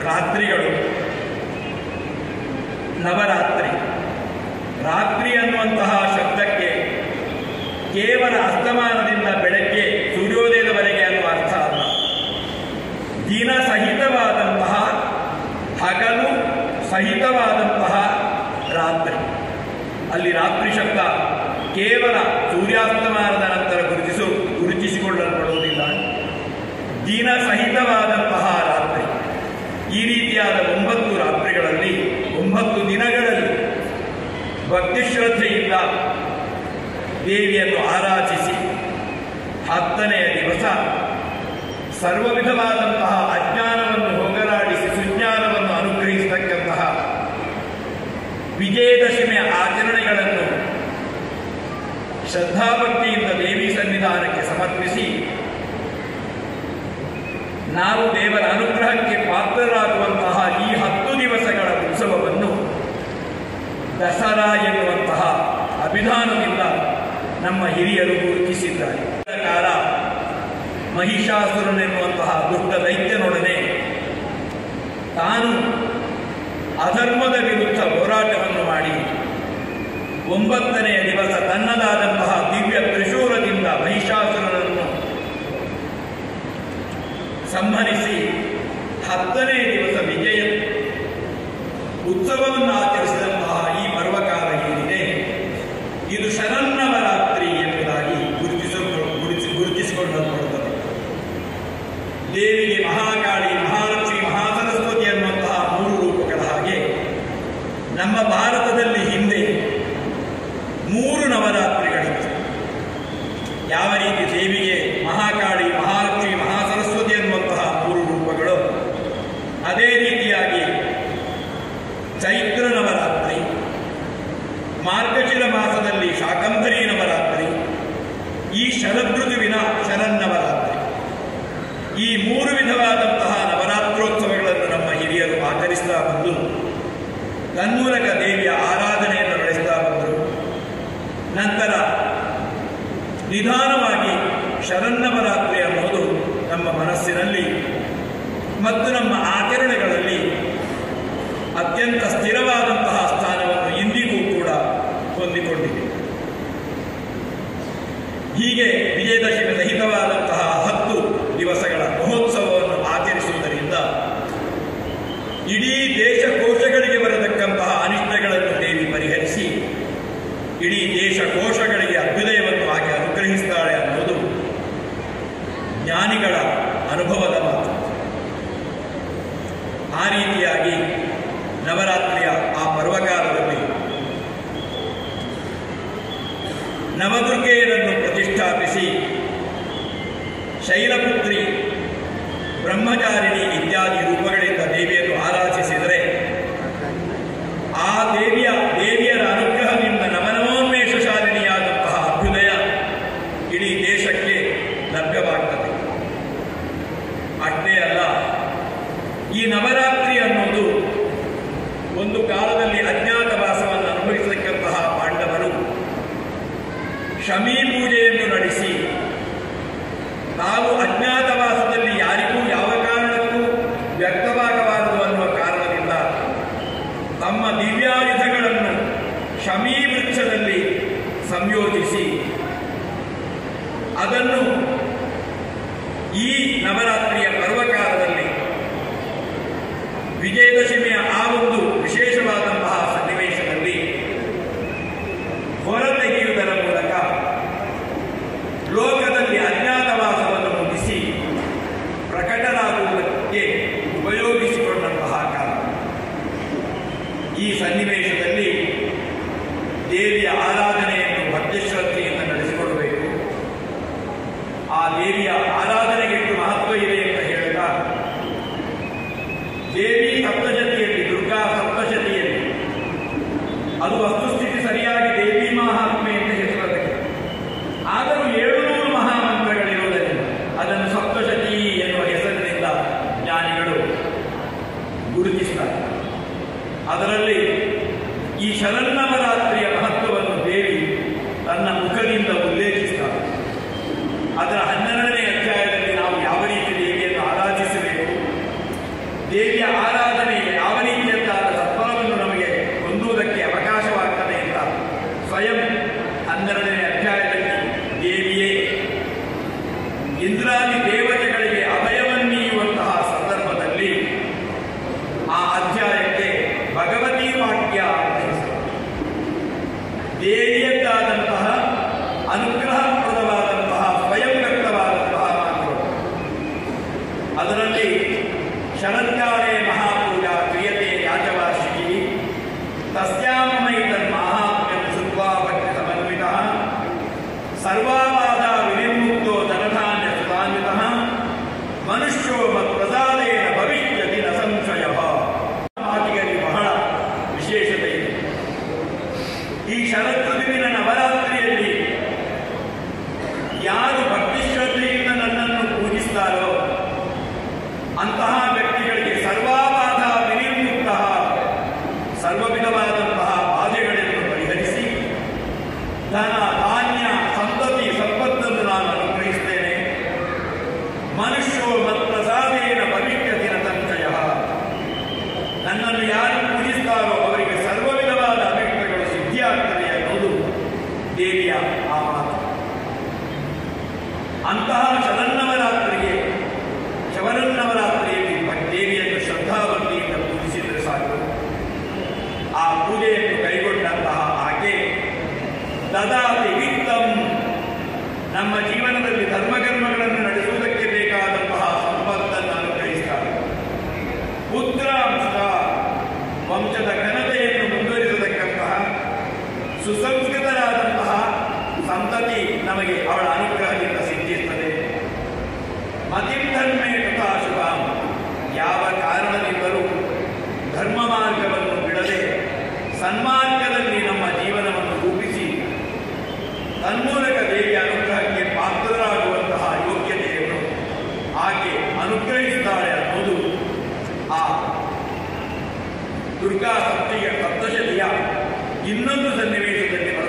ರಾತ್ರಿಗಳು ನವರಾತ್ರಿ ರಾತ್ರಿ ಅನ್ನುವಂತಹ ಶಬ್ದಕ್ಕೆ ಕೇವಲ ಅಸ್ತಮಾನದಿಂದ ಬೆಳಗ್ಗೆ ಸೂರ್ಯೋದಯದವರೆಗೆ ಅನ್ನುವ ಅರ್ಥ ಅಲ್ಲ ದಿನ ಸಹಿತವಾದಂತಹ ಹಗಲು ಸಹಿತವಾದಂತಹ ರಾತ್ರಿ ಅಲ್ಲಿ ರಾತ್ರಿ ಶಬ್ದ ಕೇವಲ ಸೂರ್ಯಾಸ್ತಮಾನದ ನಂತರ ಗುರುತಿಸು ಗುರುತಿಸಿಕೊಳ್ಳಲ್ಪಡುವುದಿಲ್ಲ ದಿನ ಸಹಿತವಾದಂತಹ ರಾತ್ರಿ ಈ ರೀತಿಯಾದ ಒಂಬತ್ತು ರಾತ್ರಿಗಳಲ್ಲಿ ಒಂಬತ್ತು ದಿನಗಳಲ್ಲಿ ಭಕ್ತಿ ಶ್ರದ್ಧೆಯಿಂದ ದೇವಿಯನ್ನು ಆರಾಧಿಸಿ ಹತ್ತನೆಯ ದಿವಸ ಸರ್ವ ವಿಧವಾದಂತಹ ಅಜ್ಞಾನವನ್ನು ಹೋಗಲಾಡಿಸಿ ಸುಜ್ಞಾನವನ್ನು ಅನುಗ್ರಹಿಸತಕ್ಕಂತಹ ವಿಜಯದಶಮಿಯ ಆಚರಣೆಗಳನ್ನು ಶ್ರದ್ಧಾಭಕ್ತಿಯಿಂದ ದೇವಿ ಸನ್ನಿಧಾನಕ್ಕೆ ಸಮರ್ಪಿಸಿ ನಾವು ದೇವರ ಅನುಗ್ರಹಕ್ಕೆ ಪಾತ್ರರಾಗುವಂತಹ ಈ ಹತ್ತು ದಿವಸಗಳ ಉತ್ಸವವನ್ನು ದಸರಾ ಎನ್ನುವಂತಹ ಅಭಿಧಾನದಿಂದ ನಮ್ಮ ಹಿರಿಯರು ಗುರುತಿಸಿದ್ದಾರೆ ಕಾಲ ಮಹಿಷಾಸುರನೆನ್ನುವಂತಹ ದುಷ್ಟ ದೈತ್ಯನೊಡನೆ ತಾನು ಅಧರ್ಮದ ವಿರುದ್ಧ ಹೋರಾಟವನ್ನು ಮಾಡಿ ಒಂಬತ್ತನೆಯ ದಿವಸ ತನ್ನದಾದಂತಹ ದಿವ್ಯ ತ್ರಿಶೂಲದಿಂದ ಮಹಿಷಾಸುರನನ್ನು ಸಂಹರಿಸಿ ಹತ್ತನೇ ದಿವಸ ವಿಜಯ ಉತ್ಸವವನ್ನು ಆಚರಿಸಿದಂತಹ ಈ ಪರ್ವಕಾಲ ಏನಿದೆ ಇದು ಶರನ್ನವರಾತ್ರಿ ಎಂಬುದಾಗಿ ಗುರುತಿಸ ಗುರುತಿಸಿ ಗುರುತಿಸಿಕೊಳ್ಳಲ್ಪಡುತ್ತದೆ ದೇವಿಗೆ ಮಹಾಕಾಳಿ ಮಹಾಲಕ್ಷ್ಮಿ ಮಹಾಸರಸ್ವತಿ ಅನ್ನುವಂತಹ ಮೂರು ರೂಪಗಳ ಹಾಗೆ ನಮ್ಮ ಭಾರತದಲ್ಲಿ ಹಿಂದೆ ಮೂರು ನವರಾತ್ರಿಗಳಿತ್ತು ಯಾವ ರೀತಿ ದೇವಿಗೆ ಮಹಾಕಾಳಿ ಮಹಾಲಕ್ಷ್ಮಿ ಮಹಾಸರಸ್ವತಿ ಅನ್ನುವಂತಹ ಮೂರು ರೂಪಗಳು ಅದೇ ರೀತಿಯಾಗಿ ಚೈತ್ರ ನವರಾತ್ರಿ ಮಾರ್ಗಶಿರ ಮಾಸದಲ್ಲಿ ಶಾಕಂಭರಿ ನವರಾತ್ರಿ ಈ ಶರದೃತುವಿನ ಶರನ್ನವರಾತ್ರಿ ಈ ಮೂರು ವಿಧವಾದಂತಹ ನವರಾತ್ರೋತ್ಸವಗಳನ್ನು ನಮ್ಮ ಹಿರಿಯರು ಆಚರಿಸ್ತಾ ಬಂದು ತನ್ಮೂಲಕ ದೇವಿಯ ಆರಾಧನೆಯನ್ನು ನಡೆಸ್ತಾ ಬಂದರು ನಂತರ ನಿಧಾನವಾಗಿ ಶರನ್ನವರಾತ್ರಿ ಅನ್ನೋದು ನಮ್ಮ ಮನಸ್ಸಿನಲ್ಲಿ ಮತ್ತು ನಮ್ಮ ಆಚರಣೆಗಳಲ್ಲಿ ಅತ್ಯಂತ ಸ್ಥಿರವಾದಂತಹ ಸ್ಥಾನವನ್ನು ಇಂದಿಗೂ ಕೂಡ ಹೊಂದಿಕೊಂಡಿದೆ ಹೀಗೆ ವಿಜಯದಶಮಿ ಸಹಿತವಾದಂತಹ ಹತ್ತು ದಿವಸಗಳ ಮಹೋತ್ಸವವನ್ನು ಆಚರಿಸುವುದರಿಂದ ಇಡೀ ದೇಶ ಕೋಶಗಳಿಗೆ ಬರತಕ್ಕಂತಹ ಅನಿಷ್ಟಗಳನ್ನು ದೇವಿ ಪರಿಹರಿಸಿ ಇಡೀ ದೇಶ ಕೋಶಗಳಿಗೆ ಅಭ್ಯುದಯವನ್ನು ಆಕೆ ಅನುಗ್ರಹಿಸ್ತಾಳೆ ಅನ್ನೋದು ಜ್ಞಾನಿಗಳ ಅನುಭವದ ಮಾತು ಆ ರೀತಿಯಾಗಿ ನವರಾತ್ರಿಯ ಆ ಪರ್ವಕಾಲದಲ್ಲಿ ನವದುರ್ಗೆಯರನ್ನು ಪ್ರತಿಷ್ಠಾಪಿಸಿ ಶೈಲಪುತ್ರಿ ಬ್ರಹ್ಮಚಾರಿಣಿ ಇತ್ಯಾದಿ ರೂಪಗಳಿಂದ ದೇವಿಯನ್ನು ಆರಾಧಿಸಿದರೆ ಆ ದೇವಿಯ ದೇವಿಯರ ಅನುಗ್ರಹದಿಂದ ನವನವೋನ್ಮೇಷ ಶಾಲಿನಿಯಾದಂತಹ ಅಭ್ಯುದಯ ಇಡೀ ದೇಶಕ್ಕೆ ಲಭ್ಯವಾಗ್ತದೆ ಅಷ್ಟೇ ಅಲ್ಲ ಈ ನವರಾತ್ರಿ ಅನ್ನೋದು ಒಂದು ಕಾಲದಲ್ಲಿ ಅಜ್ಞಾತವಾಸವನ್ನು ಅನುಭವಿಸತಕ್ಕಂತಹ ಪಾಂಡವರು ಶಮೀ ಪೂಜೆಯನ್ನು ನಡೆಸಿ ತಾವು ಅಜ್ಞಾತವಾಸದಲ್ಲಿ ಯಾರಿಗೂ ಯಾವ ಕಾರಣಕ್ಕೂ ವ್ಯಕ್ತವಾಗಬಾರದು ಅನ್ನುವ ಕಾರಣದಿಂದ ತಮ್ಮ ದಿವ್ಯಾಯುಧಗಳನ್ನು ಶಮೀ ವೃಕ್ಷದಲ್ಲಿ ಸಂಯೋಜಿಸಿ ಅದನ್ನು ಈ ನವರಾತ್ರಿಯ ಪರ್ವಕಾಲದಲ್ಲಿ ವಿಜಯದಶಮಿಯ ಆ ಒಂದು ವಿಶೇಷವಾದಂತಹ ಸನ್ನಿವೇಶದಲ್ಲಿ ಹೊರತೆಗೆಯುವುದರ ಮೂಲಕ ಲೋಕದಲ್ಲಿ ಅಜ್ಞಾತವಾಸವನ್ನು ಮುಗಿಸಿ ಪ್ರಕಟರಾಗುವುದಕ್ಕೆ ಉಪಯೋಗಿಸಿಕೊಂಡಂತಹ ಕಾಲ ಈ ಸನ್ನಿವೇಶದಲ್ಲಿ ದೇವಿಯ ಆರಾಧನೆಯನ್ನು ಭಕ್ತಿ ಶ್ರದ್ಧೆಯಿಂದ ನಡೆಸಿಕೊಡಬೇಕು ಆ ದೇವಿಯ ಆರಾಧನೆಗೆ ಎಷ್ಟು ಮಹತ್ವ ಇದೆ ಅಂತ ಹೇಳ್ತಾ ದೇವಿ ಸಪ್ತಶತಿಯಲ್ಲಿ ದುರ್ಗಾ ಸಪ್ತಶತಿಯಲ್ಲಿ ಅದು ವಸ್ತುಸ್ಥಿತಿ ಸರಿಯಾಗಿ ದೇವಿ ಮಹಾತ್ಮೆ ಅಂತ ಹೆಸರು ಅದಕ್ಕೆ ಆದರೂ ಏಳುನೂರು ಮಹಾಮಂತ್ರಗಳಿರುವುದರಿಂದ ಅದನ್ನು ಸಪ್ತಶತಿ ಎನ್ನುವ ಹೆಸರಿನಿಂದ ಜ್ಞಾನಿಗಳು ಗುರುತಿಸ್ತಾರೆ ಅದರಲ್ಲಿ ಈ ಶರನ್ನವರಾತ್ರಿಯ ಮಹತ್ವವನ್ನು ದೇವಿ ತನ್ನ ಮುಖದಿಂದ ಉಲ್ಲೇಖಿಸ್ತಾರೆ ಅದರ ಹನ್ನೆರಡನೇ ಅಧ್ಯಾಯದಲ್ಲಿ ನಾವು ಯಾವ ರೀತಿ ದೇವಿಯನ್ನು ಆರಾಧಿಸಬೇಕು ದೇವಿಯ ಆರಾಧನೆ ಯಾವ ರೀತಿಯದ್ದಾದ ಸತ್ಫಲವನ್ನು ನಮಗೆ ಹೊಂದುವುದಕ್ಕೆ ಅವಕಾಶವಾಗ್ತದೆ ಅಂತ ಸ್ವಯಂ ಹನ್ನೆರಡನೇ ಅಧ್ಯಾಯದಲ್ಲಿ ದೇವಿಯೇ ಇಂದ್ರಾದಿ ದೇವತೆಗಳಿಗೆ ಅಭಯವನ್ನೀಯುವಂತಹ ಸಂದರ್ಭದಲ್ಲಿ ಆ ಅಧ್ಯಾಯಕ್ಕೆ ಭಗವತಿ ವಾಕ್ಯ ಅಂತ ಹೆಸರು. ದೇವಿಯದ್ದಾದಂತಹ ಅನುಗ್ರಹಪ್ರದವಾದಂತಹ ಸ್ವಯಂ ವ್ಯಕ್ತವಾದಂತಹ ಮಾತುಗಳು ಅದರಲ್ಲಿ ಶರತ್ಕಾಲೇ ಮಹಾಪೂಜಾ ಕ್ರಿಯತೆ ಯಾಜವಾರ್ಷಿಕಿ ತಸ್ಯಾಮೈ ತನ್ಮಾಹಾತ್ಮ್ಯಂ ಶುದ್ವಾ ಭಕ್ತಿ ಸಮನ್ವಿತಃ ಸರ್ವಾವಾದ ವಿನಿರ್ಮುಕ್ತೋ ಧನಧಾನ್ಯ ಸುಧಾನ್ವಿತಃ ಮನುಷ್ಯೋ ಮತ್ಪ್ರಸಾದೇನ ಭವಿಷ್ಯತಿ ನ ಸಂಶಯ ಮಾತಿಗಲ್ಲಿ ಬಹಳ ವಿಶೇಷತೆ ಇದೆ ಈ ಶರತ್ಋತುವಿನ ನವರಾತ್ರಿಯಲ್ಲಿ ಯಾರು ಭಕ್ತಿ ಶ್ರದ್ಧೆಯಿಂದ ನನ್ನನ್ನು ಪೂಜಿಸ್ತಾರೋ ಅಂತಹ ವ್ಯಕ್ತಿಗಳಿಗೆ ಸರ್ವಾಬಾಧ ವಿನಿರ್ಮುಕ್ತ ಸರ್ವ ವಿಧವಾದಂತಹ ಬಾಧೆಗಳನ್ನು ಪರಿಹರಿಸಿ ಧನ ಧಾನ್ಯ ಸಂತತಿ ಸಂಪತ್ತನ್ನು ನಾನು ಅನುಗ್ರಹಿಸ್ತೇನೆ ಮನುಷ್ಯೋ ಮತ್ಪ್ರಸಾದೇನ ಭವಿಷ್ಯತಿನ ಸಂಶಯ ನನ್ನನ್ನು ಯಾರು ಪೂಜಿಸ್ತಾರೋ ಅವರಿಗೆ ಸರ್ವ ವಿಧವಾದ ಅಭಿಪ್ರಾಯಗಳು ಸಿದ್ಧಿಯಾಗ್ತದೆ ಅನ್ನೋದು ದೇವಿಯ ಆ ಮಾತು ಅಂತಹ ಶರನ್ನವರಾತ್ರಿಗೆ ಶವರನ್ನವರಾತ್ರಿಯಲ್ಲಿ ದೇವಿಯನ್ನು ಶ್ರದ್ಧಾಭಕ್ತಿಯಿಂದ ಪೂಜಿಸಿದರೆ ಸಾಕು ಆ ಪೂಜೆಯನ್ನು ಕೈಗೊಂಡಂತಹ ಆಕೆ ದದಾತಿ ವಿತ್ತಂ ನಮ್ಮ ಜೀವನದಲ್ಲಿ ಧರ್ಮಕರ್ಮಗಳನ್ನು ನಡೆಸುವುದಕ್ಕೆ ಬೇಕಾದಂತಹ ಸಂಪತ್ತನ್ನು ಅನುಗ್ರಹಿಸ್ತಾರೆ ಪುತ್ರ ಅಂಶ ವಂಶದ ಘನತೆಯನ್ನು ಮುಂದುವರಿಸತಕ್ಕಂತಹ ಸುಸಂಸ್ಕೃತರಾದಂತಹ ಸಂತತಿ ನಮಗೆ ಅವಳ ಅನುಗ್ರಹದಿಂದ ಸಿದ್ಧಿಸುತ್ತದೆ ಮತಿಂ ಧರ್ಮೇ ತಥಾ ಶುಭಾಂ ಯಾವ ಕಾರಣದಿಂದಲೂ ಧರ್ಮ ಮಾರ್ಗವನ್ನು ಬಿಡದೆ ಸನ್ಮಾರ್ಗದಲ್ಲಿ ನಮ್ಮ ಜೀವನವನ್ನು ರೂಪಿಸಿ ತನ್ಮೂಲಕ ದೇವಿಯ ಅನುಗ್ರಹಕ್ಕೆ ಪಾತ್ರರಾಗುವಂತಹ ಯೋಗ್ಯತೆಯನ್ನು ಆಕೆ ಅನುಗ್ರಹಿಸುತ್ತಾಳೆ ಅನ್ನೋದು ಆ ದುರ್ಗಾ ಸಪ್ತಿಯ ಸಪ್ತಶತಿಯ ಇನ್ನೊಂದು ಸನ್ನಿವೇಶದಲ್ಲಿ